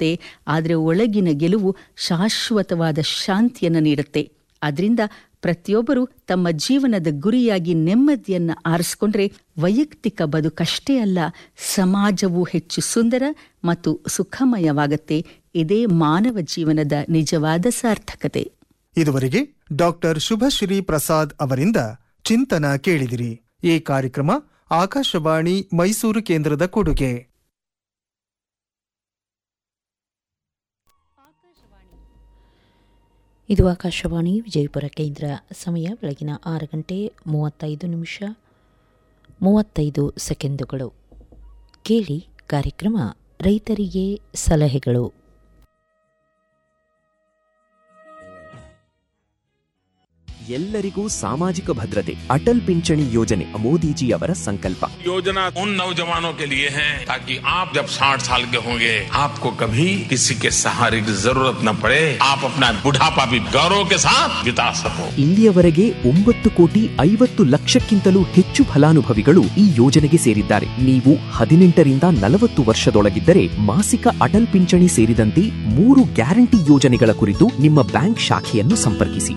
ಇರುತ್ತೆ ಆದರೆ ಒಳಗಿನ ಗೆಲುವು ಶಾಶ್ವತವಾದ ಶಾಂತಿಯನ್ನು ನೀಡುತ್ತೆ ಅದರಿಂದ ಪ್ರತಿಯೊಬ್ಬರು ತಮ್ಮ ಜೀವನದ ಗುರಿಯಾಗಿ ನೆಮ್ಮದಿಯನ್ನ ಆರಿಸ್ಕೊಂಡ್ರೆ ವೈಯಕ್ತಿಕ ಬದುಕಷ್ಟೇ ಅಲ್ಲ ಸಮಾಜವು ಹೆಚ್ಚು ಸುಂದರ ಮತ್ತು ಸುಖಮಯವಾಗತ್ತೆ ಇದೇ ಮಾನವ ಜೀವನದ ನಿಜವಾದ ಸಾರ್ಥಕತೆ ಇದುವರೆಗೆ ಡಾಕ್ಟರ್ ಶುಭಶ್ರೀ ಪ್ರಸಾದ್ ಅವರಿಂದ ಚಿಂತನ ಕೇಳಿದಿರಿ ಈ ಕಾರ್ಯಕ್ರಮ ಆಕಾಶವಾಣಿ ಮೈಸೂರು ಕೇಂದ್ರದ ಕೊಡುಗೆ ಇದು ಆಕಾಶವಾಣಿ ವಿಜಯಪುರ ಕೇಂದ್ರ ಸಮಯ ಬೆಳಗಿನ ಆರು ಗಂಟೆ ಮೂವತ್ತೈದು ನಿಮಿಷ ಮೂವತ್ತೈದು ಸೆಕೆಂಡುಗಳು ಕೇಳಿ ಕಾರ್ಯಕ್ರಮ ರೈತರಿಗೆ ಸಲಹೆಗಳು ಎಲ್ಲರಿಗೂ ಸಾಮಾಜಿಕ ಭದ್ರತೆ ಅಟಲ್ ಪಿಂಚಣಿ ಯೋಜನೆ ಮೋದಿಜಿಯವರ ಸಂಕಲ್ಪ योजना उन नौजवानों के लिए है ताकि आप जब 60 साल के होंगे आपको कभी किसी के सहारे की जरूरत न पड़े आप अपना बुढ़ापा भी गौरव के साथ बिता सको ಇಲ್ಲಿಯವರೆಗೆ ಒಂಬತ್ತು ಕೋಟಿ ಐವತ್ತು ಲಕ್ಷಕ್ಕಿಂತಲೂ ಹೆಚ್ಚು ಫಲಾನುಭವಿಗಳು ಈ ಯೋಜನೆಗೆ ಸೇರಿದ್ದಾರೆ ನೀವು ಹದಿನೆಂಟರಿಂದ ನಲವತ್ತು ವರ್ಷದೊಳಗಿದ್ದರೆ ಮಾಸಿಕ ಅಟಲ್ ಪಿಂಚಣಿ ಸೇರಿದಂತೆ ಮೂರು ಗ್ಯಾರಂಟಿ ಯೋಜನೆಗಳ ಕುರಿತು ನಿಮ್ಮ ಬ್ಯಾಂಕ್ ಶಾಖೆಯನ್ನು ಸಂಪರ್ಕಿಸಿ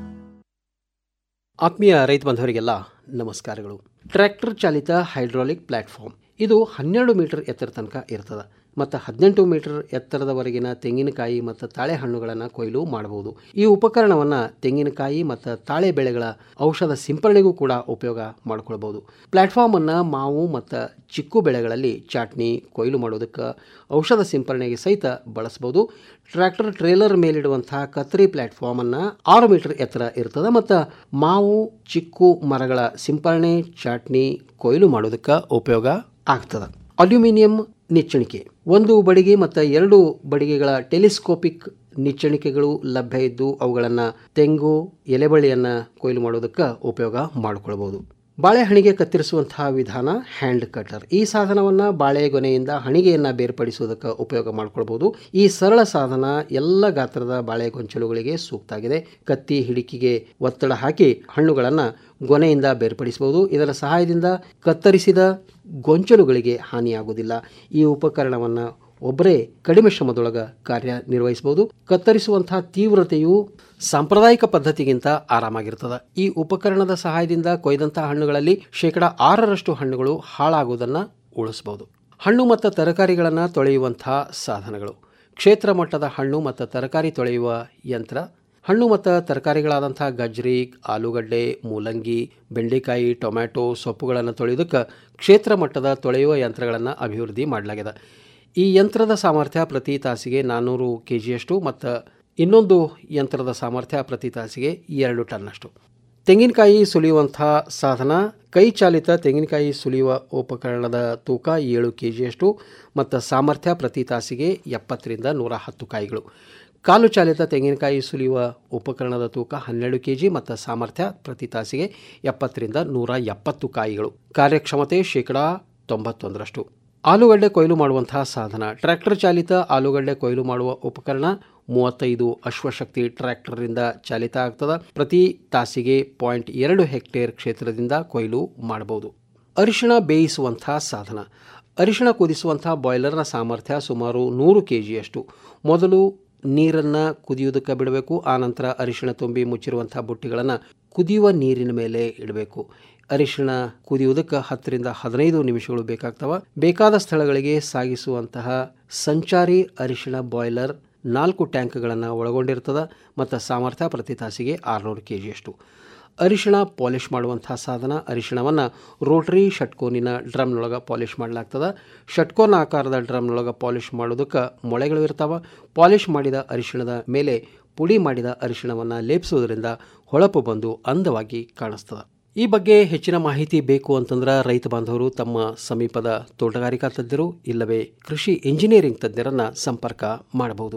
ಆತ್ಮೀಯ ರೈತ ಬಾಂಧವರಿಗೆಲ್ಲ ನಮಸ್ಕಾರಗಳು ಟ್ರ್ಯಾಕ್ಟರ್ ಚಾಲಿತ ಹೈಡ್ರಾಲಿಕ್ ಪ್ಲಾಟ್ಫಾರ್ಮ್ ಇದು ಹನ್ನೆರಡು ಮೀಟರ್ ಎತ್ತರ ತನಕ ಇರ್ತದೆ ಮತ್ತು ಹದಿನೆಂಟು ಮೀಟರ್ ಎತ್ತರದವರೆಗಿನ ತೆಂಗಿನಕಾಯಿ ಮತ್ತು ತಾಳೆ ಹಣ್ಣುಗಳನ್ನು ಕೊಯ್ಲು ಮಾಡಬಹುದು ಈ ಉಪಕರಣವನ್ನು ತೆಂಗಿನಕಾಯಿ ಮತ್ತು ತಾಳೆ ಬೆಳೆಗಳ ಔಷಧ ಸಿಂಪರಣೆಗೂ ಕೂಡ ಉಪಯೋಗ ಮಾಡಿಕೊಳ್ಬಹುದು ಪ್ಲಾಟ್ಫಾರ್ಮನ್ನು ಮಾವು ಮತ್ತು ಚಿಕ್ಕು ಬೆಳೆಗಳಲ್ಲಿ ಚಾಟ್ನಿ ಕೊಯ್ಲು ಮಾಡೋದಕ್ಕೆ ಔಷಧ ಸಿಂಪರಣೆಗೆ ಸಹಿತ ಬಳಸ್ಬೋದು ಟ್ರ್ಯಾಕ್ಟರ್ ಟ್ರೇಲರ್ ಮೇಲಿಡುವಂತಹ ಕತ್ರಿ ಪ್ಲಾಟ್ಫಾರ್ಮನ್ನು ಆರು ಮೀಟರ್ ಎತ್ತರ ಇರ್ತದೆ ಮತ್ತು ಮಾವು ಚಿಕ್ಕು ಮರಗಳ ಸಿಂಪರಣೆ ಚಾಟ್ನಿ ಕೊಯ್ಲು ಮಾಡೋದಕ್ಕೆ ಉಪಯೋಗ ಆಗ್ತದೆ ಅಲ್ಯೂಮಿನಿಯಂ ನಿಚ್ಚಣಿಕೆ ಒಂದು ಬಡಿಗೆ ಮತ್ತು ಎರಡು ಬಡಿಗೆಗಳ ಟೆಲಿಸ್ಕೋಪಿಕ್ ನಿಚ್ಚಣಿಕೆಗಳು ಲಭ್ಯ ಇದ್ದು ಅವುಗಳನ್ನು ತೆಂಗು ಎಲೆಬಳ್ಳಿಯನ್ನು ಕೊಯ್ಲು ಮಾಡೋದಕ್ಕೆ ಉಪಯೋಗ ಮಾಡಿಕೊಳ್ಬೋದು ಬಾಳೆಹಣಿಗೆ ಕತ್ತರಿಸುವಂತಹ ವಿಧಾನ ಹ್ಯಾಂಡ್ ಕಟರ್ ಈ ಸಾಧನವನ್ನು ಬಾಳೆಗೊನೆಯಿಂದ ಹಣಿಗೆಯನ್ನು ಬೇರ್ಪಡಿಸುವುದಕ್ಕೆ ಉಪಯೋಗ ಮಾಡಿಕೊಳ್ಬೋದು ಈ ಸರಳ ಸಾಧನ ಎಲ್ಲ ಗಾತ್ರದ ಬಾಳೆ ಗೊಂಚಲುಗಳಿಗೆ ಸೂಕ್ತ ಆಗಿದೆ ಕತ್ತಿ ಹಿಡಿಕಿಗೆ ಒತ್ತಡ ಹಾಕಿ ಹಣ್ಣುಗಳನ್ನು ಗೊನೆಯಿಂದ ಬೇರ್ಪಡಿಸಬಹುದು ಇದರ ಸಹಾಯದಿಂದ ಕತ್ತರಿಸಿದ ಗೊಂಚಲುಗಳಿಗೆ ಹಾನಿಯಾಗುವುದಿಲ್ಲ ಈ ಉಪಕರಣವನ್ನು ಒಬ್ಬರೇ ಕಡಿಮೆ ಶ್ರಮದೊಳಗ ಕಾರ್ಯನಿರ್ವಹಿಸಬಹುದು ಕತ್ತರಿಸುವಂತಹ ತೀವ್ರತೆಯು ಸಾಂಪ್ರದಾಯಿಕ ಪದ್ಧತಿಗಿಂತ ಆರಾಮಾಗಿರ್ತದೆ ಈ ಉಪಕರಣದ ಸಹಾಯದಿಂದ ಕೊಯ್ದಂತಹ ಹಣ್ಣುಗಳಲ್ಲಿ ಶೇಕಡ ಆರರಷ್ಟು ಹಣ್ಣುಗಳು ಹಾಳಾಗುವುದನ್ನು ಉಳಿಸಬಹುದು ಹಣ್ಣು ಮತ್ತು ತರಕಾರಿಗಳನ್ನು ತೊಳೆಯುವಂತಹ ಸಾಧನಗಳು ಕ್ಷೇತ್ರ ಮಟ್ಟದ ಹಣ್ಣು ಮತ್ತು ತರಕಾರಿ ತೊಳೆಯುವ ಯಂತ್ರ ಹಣ್ಣು ಮತ್ತು ತರಕಾರಿಗಳಾದಂಥ ಗಜ್ರಿ ಆಲೂಗಡ್ಡೆ ಮೂಲಂಗಿ ಬೆಂಡೆಕಾಯಿ ಟೊಮ್ಯಾಟೊ ಸೊಪ್ಪುಗಳನ್ನು ತೊಳೆಯೋದಕ್ಕೆ ಕ್ಷೇತ್ರ ಮಟ್ಟದ ತೊಳೆಯುವ ಯಂತ್ರಗಳನ್ನು ಅಭಿವೃದ್ಧಿ ಮಾಡಲಾಗಿದೆ ಈ ಯಂತ್ರದ ಸಾಮರ್ಥ್ಯ ಪ್ರತಿ ತಾಸಿಗೆ ನಾನ್ನೂರು ಕೆ ಜಿಯಷ್ಟು ಮತ್ತು ಇನ್ನೊಂದು ಯಂತ್ರದ ಸಾಮರ್ಥ್ಯ ಪ್ರತಿ ತಾಸಿಗೆ ಎರಡು ಟನ್ನಷ್ಟು ತೆಂಗಿನಕಾಯಿ ಸುಲಿಯುವಂಥ ಸಾಧನ ಕೈ ಚಾಲಿತ ತೆಂಗಿನಕಾಯಿ ಸುಲಿಯುವ ಉಪಕರಣದ ತೂಕ ಏಳು ಕೆ ಜಿಯಷ್ಟು ಮತ್ತು ಸಾಮರ್ಥ್ಯ ಪ್ರತಿ ತಾಸಿಗೆ ಎಪ್ಪತ್ತರಿಂದ ನೂರ ಹತ್ತು ಕಾಯಿಗಳು ಕಾಲು ಚಾಲಿತ ತೆಂಗಿನಕಾಯಿ ಸುಲಿಯುವ ಉಪಕರಣದ ತೂಕ ಹನ್ನೆರಡು ಕೆ ಜಿ ಮತ್ತು ಸಾಮರ್ಥ್ಯ ಪ್ರತಿ ತಾಸಿಗೆ ಎಪ್ಪತ್ತರಿಂದ ನೂರ ಎಪ್ಪತ್ತು ಕಾಯಿಗಳು ಕಾರ್ಯಕ್ಷಮತೆ ಶೇಕಡಾ ತೊಂಬತ್ತೊಂದರಷ್ಟು ಆಲೂಗಡ್ಡೆ ಕೊಯ್ಲು ಮಾಡುವಂತಹ ಸಾಧನ ಟ್ರ್ಯಾಕ್ಟರ್ ಚಾಲಿತ ಆಲೂಗಡ್ಡೆ ಕೊಯ್ಲು ಮಾಡುವ ಉಪಕರಣ ಮೂವತ್ತೈದು ಅಶ್ವಶಕ್ತಿ ಟ್ರ್ಯಾಕ್ಟರ್ನಿಂದ ಚಾಲಿತ ಆಗ್ತದೆ ಪ್ರತಿ ತಾಸಿಗೆ ಪಾಯಿಂಟ್ ಎರಡು ಹೆಕ್ಟೇರ್ ಕ್ಷೇತ್ರದಿಂದ ಕೊಯ್ಲು ಮಾಡಬಹುದು ಅರಿಶಿಣ ಬೇಯಿಸುವಂತಹ ಸಾಧನ ಅರಿಶಿಣ ಕುದಿಸುವಂಥ ಬಾಯ್ಲರ್ನ ಸಾಮರ್ಥ್ಯ ಸುಮಾರು ನೂರು ಕೆ ಜಿಯಷ್ಟು ಮೊದಲು ನೀರನ್ನು ಕುದಿಯುವುದಕ್ಕೆ ಬಿಡಬೇಕು ಆನಂತರ ಅರಿಶಿಣ ತುಂಬಿ ಮುಚ್ಚಿರುವಂಥ ಬುಟ್ಟಿಗಳನ್ನು ಕುದಿಯುವ ನೀರಿನ ಮೇಲೆ ಇಡಬೇಕು ಅರಿಶಿಣ ಕುದಿಯುವುದಕ್ಕೆ ಹತ್ತರಿಂದ ಹದಿನೈದು ನಿಮಿಷಗಳು ಬೇಕಾಗ್ತವೆ ಬೇಕಾದ ಸ್ಥಳಗಳಿಗೆ ಸಾಗಿಸುವಂತಹ ಸಂಚಾರಿ ಅರಿಶಿಣ ಬಾಯ್ಲರ್ ನಾಲ್ಕು ಟ್ಯಾಂಕ್ಗಳನ್ನು ಒಳಗೊಂಡಿರ್ತದೆ ಮತ್ತು ಸಾಮರ್ಥ್ಯ ಪ್ರತಿ ತಾಸಿಗೆ ಆರುನೂರು ಕೆ ಜಿಯಷ್ಟು ಅರಿಶಿಣ ಪಾಲಿಷ್ ಮಾಡುವಂಥ ಸಾಧನ ಅರಿಶಿಣವನ್ನು ರೋಟರಿ ಷಟ್ಕೋನಿನ ಡ್ರಮ್ನೊಳಗೆ ಪಾಲಿಷ್ ಮಾಡಲಾಗ್ತದೆ ಷಟ್ಕೋನ ಆಕಾರದ ಡ್ರಮ್ನೊಳಗೆ ಪಾಲಿಷ್ ಮಾಡೋದಕ್ಕೆ ಮೊಳೆಗಳು ಇರ್ತಾವೆ ಪಾಲಿಷ್ ಮಾಡಿದ ಅರಿಶಿಣದ ಮೇಲೆ ಪುಡಿ ಮಾಡಿದ ಅರಿಶಿಣವನ್ನು ಲೇಪಿಸೋದ್ರಿಂದ ಹೊಳಪು ಬಂದು ಅಂದವಾಗಿ ಕಾಣಿಸ್ತದೆ ಈ ಬಗ್ಗೆ ಹೆಚ್ಚಿನ ಮಾಹಿತಿ ಬೇಕು ಅಂತಂದ್ರೆ ರೈತ ಬಾಂಧವರು ತಮ್ಮ ಸಮೀಪದ ತೋಟಗಾರಿಕಾ ತಜ್ಞರು ಇಲ್ಲವೇ ಕೃಷಿ ಇಂಜಿನಿಯರಿಂಗ್ ತಜ್ಞರನ್ನ ಸಂಪರ್ಕ ಮಾಡಬಹುದು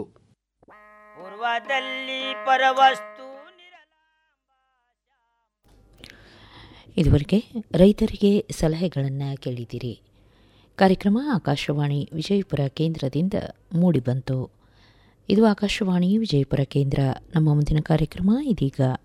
ಪೂರ್ವದಲ್ಲಿ ಪರವಸ್ತು ಇದುವರೆಗೆ ರೈತರಿಗೆ ಸಲಹೆಗಳನ್ನು ಕೇಳಿದಿರಿ ಕಾರ್ಯಕ್ರಮ ಆಕಾಶವಾಣಿ ವಿಜಯಪುರ ಕೇಂದ್ರದಿಂದ ಮೂಡಿಬಂತು ಇದು ಆಕಾಶವಾಣಿ ವಿಜಯಪುರ ಕೇಂದ್ರ ನಮ್ಮ ಮುಂದಿನ ಕಾರ್ಯಕ್ರಮ ಇದೀಗ